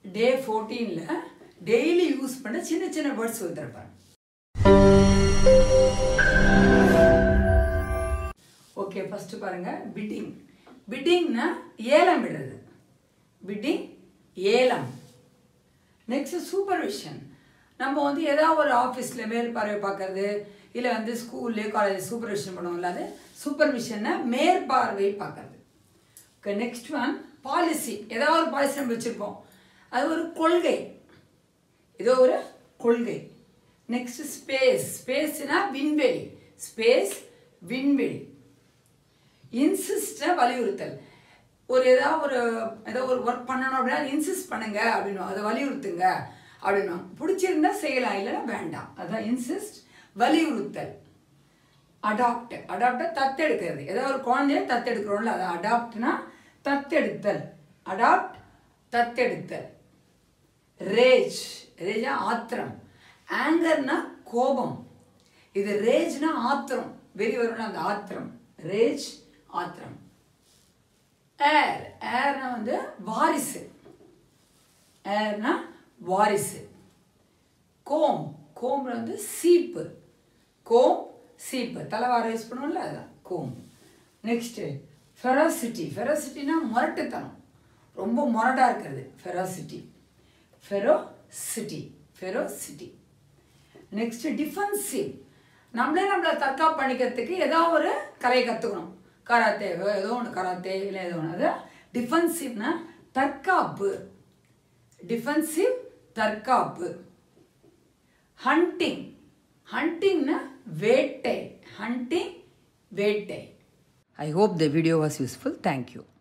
டே ஃபோர்டீனில் daily use பண்ண சின்ன சின்ன வேர்ட்ஸ் வந்துருப்பாங்க ஓகே ஃபஸ்ட்டு பாருங்க பிட்டிங் பிட்டிங்னா ஏலம் விடுறது பிட்டிங் ஏலம் நெக்ஸ்ட் சூப்பர்விஷன் நம்ம வந்து ஏதாவது ஒரு ஆஃபீஸில் மேற்பார்வை பார்க்கறது இல்லை வந்து ஸ்கூல்லே காலேஜ் சூப்பர்விஷன் பண்ணுவோம்ல அது சூப்பர்விஷன்னா மேற்பார்வை பார்க்கறது ஓகே நெக்ஸ்ட் ஒன் பாலிசி ஏதாவது ஒரு பாலிசி நம்ம வச்சுருப்போம் அது ஒரு கொள்கை ஏதோ ஒரு கொள்கை நெக்ஸ்ட் ஸ்பேஸ் ஸ்பேஸ்னா விண்வெளி ஸ்பேஸ் விண்வெளி இன்சிஸ்ட வலியுறுத்தல் ஒரு ஏதாவது ஒரு ஏதோ ஒரு ஒர்க் பண்ணணும் அப்படின்னா இன்சிஸ்ட் பண்ணுங்க அப்படின்னு அதை வலியுறுத்துங்க அப்படின்னும் பிடிச்சிருந்தா செய்யலாம் இல்லைன்னா வேண்டாம் அதான் இன்சிஸ்ட் வலியுறுத்தல் அடாப்ட் அடாப்ட தத்தெடுக்கிறது ஏதாவது ஒரு குழந்தைய தத்தெடுக்கிறோம்ல அது அடாப்ட்னா தத்தெடுத்தல் அடாப்ட் தத்தெடுத்தல் ரேஜ் ரேஜா ஆத்திரம் ஆங்கர்னா கோபம் இது ரேஜ்னா ஆத்திரம் வெறி வரும்னா அந்த ஆத்திரம் ரேஜ் ஆத்திரம் ஏர் ஏர்னா வந்து வாரிசு ஏர்னா வாரிசு கோம் கோம்ல வந்து சீப்பு கோம் சீப்பு தலைவார யூஸ் பண்ணுவோம்ல அதான் கோம் நெக்ஸ்ட்டு ஃபெரோசிட்டி ஃபெரோசிட்டினா முரட்டுத்தனம் ரொம்ப முரடாக இருக்கிறது ferocity ferocity ferocity next defensive நம்மளே நம்மளை தற்காப்பு பண்ணிக்கிறதுக்கு ஏதோ ஒரு கலையை கற்றுக்கணும் கராத்தே ஏதோ ஒன்று கராத்தே இல்லை ஏதோ ஒன்று அது டிஃபென்சிவ்னா தற்காப்பு டிஃபென்சிவ் தற்காப்பு ஹண்டிங் ஹண்டிங்னா வேட்டை ஹண்டிங் வேட்டை I hope the video was useful thank you